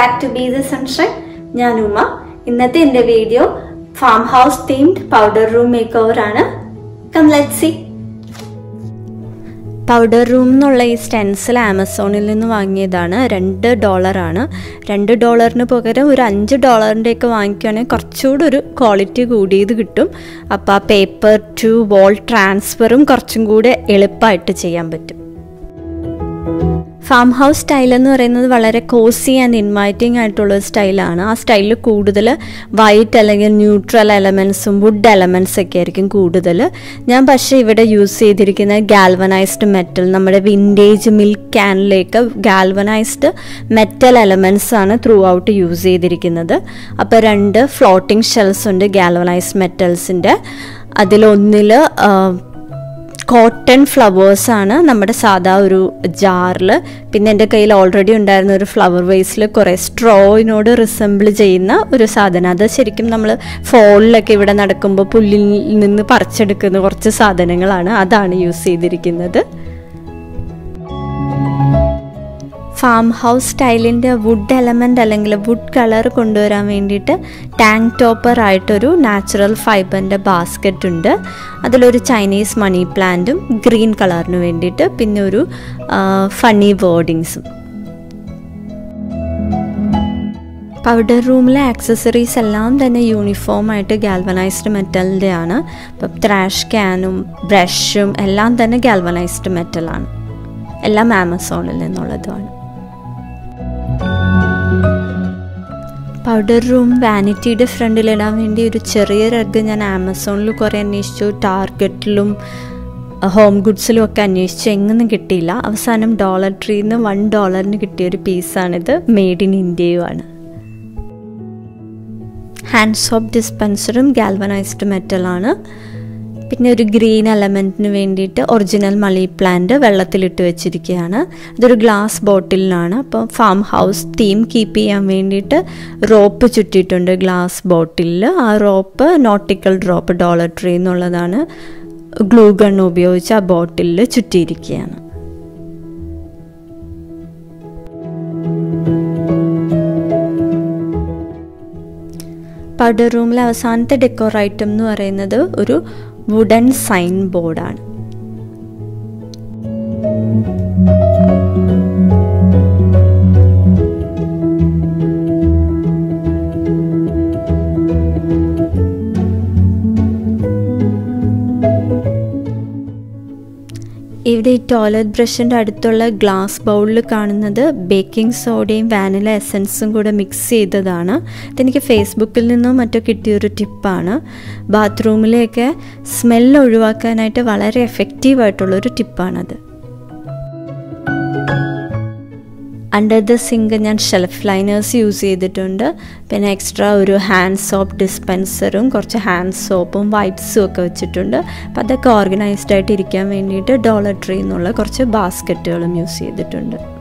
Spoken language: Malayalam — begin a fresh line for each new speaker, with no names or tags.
back to be the sunshine ഞാൻ ഉമ ഇന്നത്തെ എന്റെ video farm house themed powder room makeover ആണ് come let see powder room എന്നുള്ള ഈ സ്റ്റെൻസിൽ ആമസോണിൽ നിന്ന് വാങ്ങിയതാണ് രണ്ട് ഡോളറാണ് രണ്ട് ഡോളറിന് പകരം ഒരു അഞ്ച് ഡോളറിൻ്റെ ഒക്കെ വാങ്ങിക്കുകയാണെങ്കിൽ കുറച്ചുകൂടി ഒരു ക്വാളിറ്റി കൂടിയത് കിട്ടും അപ്പോൾ ആ പേപ്പർ ടു വോൾ ട്രാൻസ്ഫറും കുറച്ചും കൂടെ എളുപ്പമായിട്ട് ചെയ്യാൻ പറ്റും ഫാം ഹൗസ് സ്റ്റൈൽ എന്ന് പറയുന്നത് വളരെ കോസി ആൻഡ് ഇൻവൈറ്റിംഗ് ആയിട്ടുള്ള ഒരു സ്റ്റൈലാണ് ആ സ്റ്റൈലിൽ കൂടുതൽ വൈറ്റ് അല്ലെങ്കിൽ ന്യൂട്രൽ എലമെൻസും വുഡ് എലമെൻസ് ഒക്കെ ആയിരിക്കും കൂടുതൽ ഞാൻ പക്ഷേ ഇവിടെ യൂസ് ചെയ്തിരിക്കുന്നത് ഗാൽവനൈസ്ഡ് മെറ്റൽ നമ്മുടെ വിൻറ്റേജ് മിൽക്ക് ക്യാനിലേക്ക് ഗാൽവനൈസ്ഡ് മെറ്റൽ എലമെൻസ് ആണ് ത്രൂ ഔട്ട് യൂസ് ചെയ്തിരിക്കുന്നത് അപ്പോൾ രണ്ട് ഫ്ലോട്ടിംഗ് ഷെൽസ് ഉണ്ട് ഗാൽവനൈസ്ഡ് മെറ്റൽസിൻ്റെ അതിലൊന്നിൽ കോട്ടൺ ഫ്ലവേഴ്സാണ് നമ്മുടെ സാധാ ഒരു ജാറിൽ പിന്നെ എൻ്റെ കയ്യിൽ ഓൾറെഡി ഉണ്ടായിരുന്ന ഒരു ഫ്ലവർ വേസിൽ കുറേ സ്ട്രോയിനോട് റിസംബിൾ ചെയ്യുന്ന ഒരു സാധനം അത് ശരിക്കും നമ്മൾ ഫോളിലൊക്കെ ഇവിടെ നടക്കുമ്പോൾ പുല്ലിൽ നിന്ന് പറിച്ചെടുക്കുന്ന കുറച്ച് സാധനങ്ങളാണ് അതാണ് യൂസ് ചെയ്തിരിക്കുന്നത് ഫാം ഹൗസ് സ്റ്റൈലിൻ്റെ വുഡ് എലമെൻ്റ് അല്ലെങ്കിൽ വുഡ് കളർ കൊണ്ടുവരാൻ വേണ്ടിയിട്ട് ടാങ്ക് ടോപ്പർ ആയിട്ടൊരു നാച്ചുറൽ ഫൈബറിൻ്റെ ബാസ്ക്കറ്റ് ഉണ്ട് അതിലൊരു ചൈനീസ് മണി പ്ലാന്റും ഗ്രീൻ കളറിന് വേണ്ടിയിട്ട് പിന്നെ ഒരു ഫണ്ണി വേർഡിങ്സും പൗഡർ റൂമിലെ ആക്സസറീസ് എല്ലാം തന്നെ യൂണിഫോം ആയിട്ട് ഗാൽവനൈസ്ഡ് മെറ്റലിൻ്റെ ആണ് ഇപ്പം ത്രാഷ് ക്യാനും ബ്രഷും എല്ലാം തന്നെ ഗാൽവനൈസ്ഡ് മെറ്റലാണ് എല്ലാം ആമസോണിൽ നിന്നുള്ളതുമാണ് പൗഡർ റൂം വാനിറ്റിയുടെ ഫ്രണ്ടിലിടാൻ വേണ്ടി ഒരു ചെറിയ റഗ് ഞാൻ ആമസോണിൽ കുറേ അന്വേഷിച്ചു ടാർഗറ്റിലും ഹോം ഗുഡ്സിലും ഒക്കെ അന്വേഷിച്ചു എങ്ങൊന്നും കിട്ടിയില്ല അവസാനം ഡോളർ ട്രീയിൽ നിന്ന് വൺ ഡോളറിന് കിട്ടിയ ഒരു പീസാണിത് മെയ്ഡ് ഇൻ ഇന്ത്യയുമാണ് ഹാൻഡ് സോപ്പ് ഡിസ്പെൻസറും ഗാൽവനൈസ്ഡ് മെറ്റലാണ് പിന്നെ ഒരു ഗ്രീൻ എലമെൻറ്റിന് വേണ്ടിയിട്ട് ഒറിജിനൽ മണി പ്ലാന്റ് വെള്ളത്തിലിട്ട് വെച്ചിരിക്കുകയാണ് ഇതൊരു ഗ്ലാസ് ബോട്ടിലാണ് അപ്പം ഫാം ഹൗസ് തീം കീപ്പ് ചെയ്യാൻ വേണ്ടിയിട്ട് റോപ്പ് ചുറ്റിയിട്ടുണ്ട് ഗ്ലാസ് ബോട്ടിലിൽ ആ rope nautical drop dollar tree എന്നുള്ളതാണ് ഗ്ലൂ ഗൺ ഉപയോഗിച്ച് ആ ബോട്ടിലിൽ ചുറ്റിയിരിക്കുകയാണ് പൗഡർ റൂമിലെ അവസാനത്തെ ഡെക്കോർ ഐറ്റം എന്ന് പറയുന്നത് ഒരു വുഡൻ സൈൻ ബോർഡാണ് ഇവിടെ ഈ ടോയ്ലറ്റ് ബ്രഷിൻ്റെ അടുത്തുള്ള ഗ്ലാസ് ബൗളിൽ കാണുന്നത് ബേക്കിംഗ് സോഡയും വാനില എസൻസും കൂടെ മിക്സ് ചെയ്തതാണ് ഇതെനിക്ക് ഫേസ്ബുക്കിൽ നിന്നോ മറ്റോ കിട്ടിയൊരു ടിപ്പാണ് ബാത്റൂമിലെയൊക്കെ സ്മെല്ല് ഒഴിവാക്കാനായിട്ട് വളരെ എഫക്റ്റീവായിട്ടുള്ളൊരു ടിപ്പാണത് അണ്ടർ ദ സിങ്ക് ഞാൻ ഷെൽഫ് ലൈനേഴ്സ് യൂസ് ചെയ്തിട്ടുണ്ട് പിന്നെ എക്സ്ട്രാ ഒരു ഹാൻഡ് സോപ്പ് ഡിസ്പെൻസറും കുറച്ച് ഹാൻഡ് സോപ്പും വൈപ്സും ഒക്കെ വെച്ചിട്ടുണ്ട് അപ്പോൾ അതൊക്കെ ഓർഗനൈസ്ഡ് ആയിട്ട് ഇരിക്കാൻ വേണ്ടിയിട്ട് ഡോളർ ട്രീ എന്നുള്ള കുറച്ച് ബാസ്ക്കറ്റുകളും യൂസ് ചെയ്തിട്ടുണ്ട്